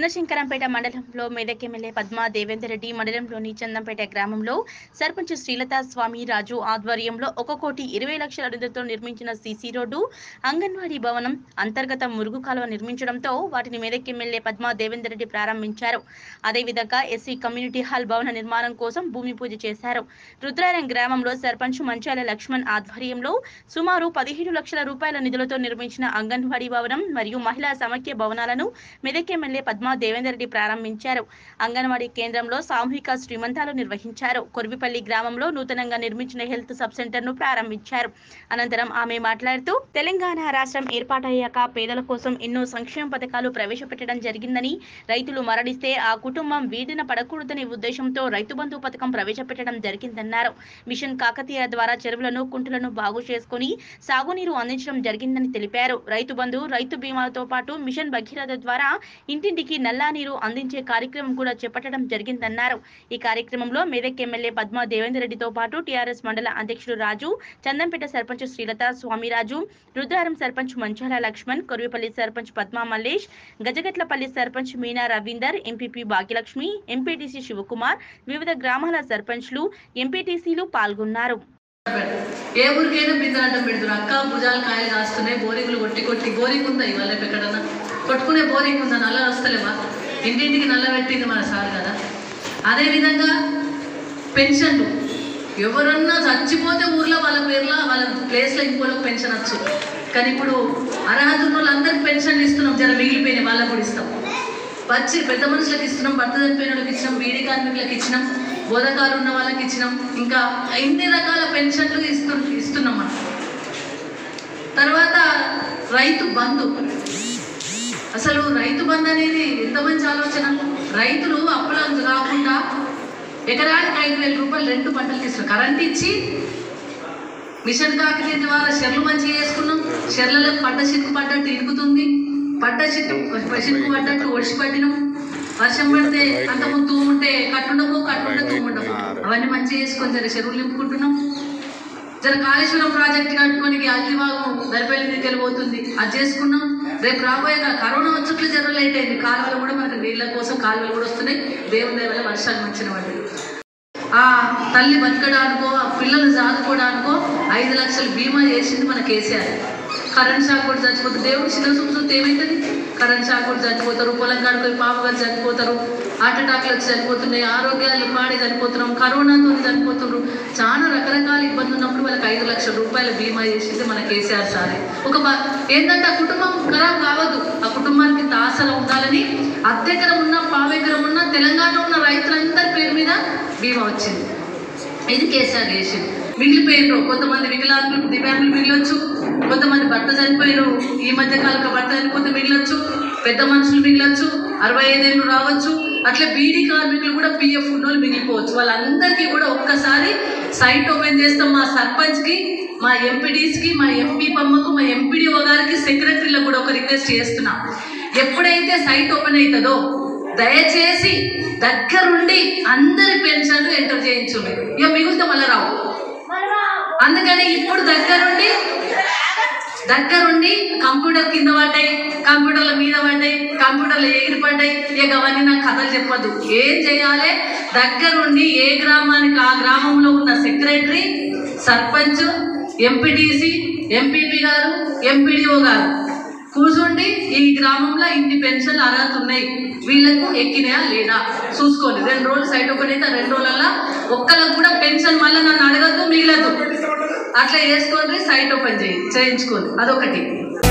చంద్రశంకరంపేట మండలంలో మెదక్ ఎమ్మెల్యే పద్మా దేవేందర్ రెడ్డి మండలంలోని చందంపేట గ్రామంలో సర్పంచ్ శ్రీలతా స్వామి రాజు ఆధ్వర్యంలో ఒక కోటి ఇరవై లక్షల నిధులతో నిర్మించిన సీసీ రోడ్డు అంగన్వాడీ భవనం అంతర్గత మురుగు కాలువ నిర్మించడంతో వాటిని మెదక్ ఎమ్మెల్యే పద్మా దేవేందర్ రెడ్డి ప్రారంభించారు అదేవిధంగా ఎస్సీ కమ్యూనిటీ హాల్ భవన నిర్మాణం కోసం భూమి పూజ చేశారు రుద్రారం గ్రామంలో సర్పంచ్ మంచాల లక్ష్మణ్ ఆధ్వర్యంలో సుమారు పదిహేడు లక్షల రూపాయల నిధులతో నిర్మించిన అంగన్వాడీ భవనం మరియు మహిళా సమైక్య భవనాలను మెదక్ ఎమ్మెల్యే పద్మా దేవేందర్ రెడ్డి ప్రారంభించారు అంగన్వాడీ కేంద్రంలో సామూహిక శ్రీమంతాలు నిర్వహించారు కొర్విపల్లి గ్రామంలో నూతనంగా నిర్మించిన హెల్త్ సబ్ సెంటర్ ను ప్రారంభించారు అనంతరం ఆమె మాట్లాడుతూ తెలంగాణ రాష్ట్రం ఏర్పాటయ్యాక పేదల కోసం ఎన్నో సంక్షేమ పథకాలు ప్రవేశపెట్టడం జరిగిందని రైతులు మరణిస్తే ఆ కుటుంబం వీడిన పడకూడదనే ఉద్దేశంతో రైతు బంధు పథకం ప్రవేశపెట్టడం జరిగిందన్నారు మిషన్ కాకతీయ ద్వారా చెరువులను కుంటలను బాగు చేసుకుని సాగునీరు అందించడం జరిగిందని తెలిపారు రైతు బంధు రైతు బీమాలతో పాటు మిషన్ భగీరథ ద్వారా ఇంటింటికి నల్లా నీరు అందించే కార్యక్రమం కూడా చేపట్టడం జరిగిందన్నారు ఈ కార్యక్రమంలో మెదక్ ఎమ్మెల్యే పద్మా దేవేందర్ రెడ్డితో పాటు టీఆర్ఎస్ మండల అధ్యక్షుడు రాజు చందంపేట సర్పంచ్ శ్రీలత స్వామిరాజు రుద్రారం సర్పంచ్ మంచాల లక్ష్మణ్ కొరివిపల్లి సర్పంచ్ పద్మా మల్లేష్ గజగట్లపల్లి సర్పంచ్ మీనా రవీందర్ ఎంపీపీ భాగ్యలక్ష్మి ఎంపీటీసీ శివకుమార్ వివిధ గ్రామాల సర్పంచ్లు ఎంపీటీసీలు పాల్గొన్నారు ఏ ఊరికైనా బిందరాటం పెడుతున్నారు అక్క భుజాలు కాయలు కాస్తున్నాయి బోరింగ్లు కొట్టి కొట్టి బోరింగ్ ఉందా ఇవాళ ఎక్కడన్నా కొట్టుకునే బోరింగ్ ఉందా నల్ల వస్తలేవా ఇంటింటికి నల్ల పెట్టింది మన సార్ కదా అదేవిధంగా పెన్షన్లు ఎవరన్నా చచ్చిపోతే ఊర్లో వాళ్ళ పేర్ల వాళ్ళ ప్లేస్లో ఇంకోళ్ళకి పెన్షన్ వచ్చు కానీ ఇప్పుడు అర్హత ఉన్న వాళ్ళందరికీ పెన్షన్లు ఇస్తున్నాం జర మిగిలిపోయినాయి వాళ్ళకు కూడా ఇస్తాం వచ్చి పెద్ద మనుషులకు ఇస్తున్నాం భర్త చనిపోయిన వాళ్ళకి ఇచ్చినాం బీడీ కార్మికులకు ఇచ్చినాం బోధకాలు ఉన్న వాళ్ళకి ఇచ్చినాం ఇంకా ఇన్ని రకాల పెన్షన్లు ఇస్తు ఇస్తున్నాం మనం తర్వాత రైతు బంధు అసలు రైతు బంధు అనేది ఎంత మంచి ఆలోచన రైతులు అప్పులు కాకుండా ఎకరానికి ఐదు వేల రూపాయలు రెండు పంటలు ఇస్తున్నారు కరెంట్ ఇచ్చి మిషన్ కాకతీయ ద్వారా షెర్లు మంచిగా చేసుకున్నాం షెర్లలో పంట చిక్కు పడ్డట్టు ఇరుగుతుంది పంట చిక్కు చిక్కు పడ్డట్టు ఒడిసి పట్టినాం వర్షం పడితే అంత ముందు ఉంటే కట్టుండము కట్టుండే తూముండము అవన్నీ మంచిగా చేసుకొని జర చెరువులు నింపుకుంటున్నాం జర కాళేశ్వరం ప్రాజెక్ట్ కట్టుకొని అల్లివాగు దరిపల్లి దగ్గర పోతుంది అది చేసుకున్నాం రేపు రాబోయే కా- కరోనా వచ్చట్లు జర లేట్ అయింది కాలువలు కూడా మనకు నీళ్ళ కోసం కాలువలు కూడా వస్తున్నాయి దేవుని దయ వల్ల వర్షాలు మంచిన పడ్డాయి ఆ తల్లి బతకడానికో ఆ పిల్లలు సాదుకోవడానికో ఐదు లక్షలు బీమా చేసింది మన కేసీఆర్ కరెంట్ షాక్ కూడా చచ్చిపోతారు దేవుడు చిన్న చూపు చూస్తే ఏమవుతుంది కరెంట్ షాక్ కూడా చచ్చిపోతారు పొలం కాడుకొని పాప గారు చనిపోతారు హార్ట్ అటాక్లు వచ్చి చనిపోతున్నాయి ఆరోగ్యాలు పాడి చనిపోతున్నాం కరోనాతో చనిపోతున్నారు చాలా రకరకాల ఇబ్బందులు ఉన్నప్పుడు వాళ్ళకి ఐదు లక్షల రూపాయల బీమా చేసింది మన కేసీఆర్ సారే ఒక బ- ఏంటంటే ఆ కుటుంబం ఖరాబ్ కావద్దు ఆ కుటుంబానికి ఇంత ఆశలు ఉండాలని అద్దెకరం ఉన్న పావెకరం ఉన్న తెలంగాణ ఉన్న రైతులందరి పేరు మీద బీమా వచ్చింది ఇది కేసీఆర్ చేసింది మిగిలిపోయినరు కొంతమంది వికలాంగులు దివ్యాంగులు మిగిలొచ్చు కొంతమంది భర్త చనిపోయినారు ఈ మధ్య కాలంలో భర్త చనిపోతే మిగిలొచ్చు పెద్ద మనుషులు మిగిలొచ్చు అరవై ఐదేళ్ళు రావచ్చు అట్లా బీడీ కార్మికులు కూడా పిఎఫ్ ఉన్నోళ్ళు మిగిలిపోవచ్చు వాళ్ళందరికీ కూడా ఒక్కసారి సైట్ ఓపెన్ చేస్తాం మా సర్పంచ్కి మా ఎంపీడీస్కి మా ఎంపీ పమ్మకు మా ఎంపీడీఓ గారికి సెక్రటరీలకు కూడా ఒక రిక్వెస్ట్ చేస్తున్నాం ఎప్పుడైతే సైట్ ఓపెన్ అవుతుందో దయచేసి దగ్గరుండి అందరి పెన్షన్లు ఎంటర్ చేయించుండి ఇక మిగిలితే మళ్ళీ రావు అందుకని ఇప్పుడు దగ్గరుండి దగ్గరుండి కంప్యూటర్ కింద పడ్డాయి కంప్యూటర్ల మీద పడ్డాయి కంప్యూటర్లు ఎగిరి పడ్డాయి ఇక అవన్నీ నాకు కథలు చెప్పొద్దు ఏం చేయాలి దగ్గరుండి ఏ గ్రామానికి ఆ గ్రామంలో ఉన్న సెక్రటరీ సర్పంచ్ ఎంపీటీసీ ఎంపీపీ గారు ఎంపీడీఓ గారు కూర్చుండి ఈ గ్రామంలో ఇన్ని పెన్షన్లు అర్హత ఉన్నాయి వీళ్ళకు ఎక్కినాయా లేదా చూసుకోండి రెండు రోజులు సైట్ ఒకటి అయితే రెండు రోజులలో ఒక్కరికి కూడా పెన్షన్ మళ్ళీ నన్ను అడగద్దు మిగలద్దు అట్లా చేసుకోండి సైట్ ఓపెన్ చేయి చేయించుకోండి అదొకటి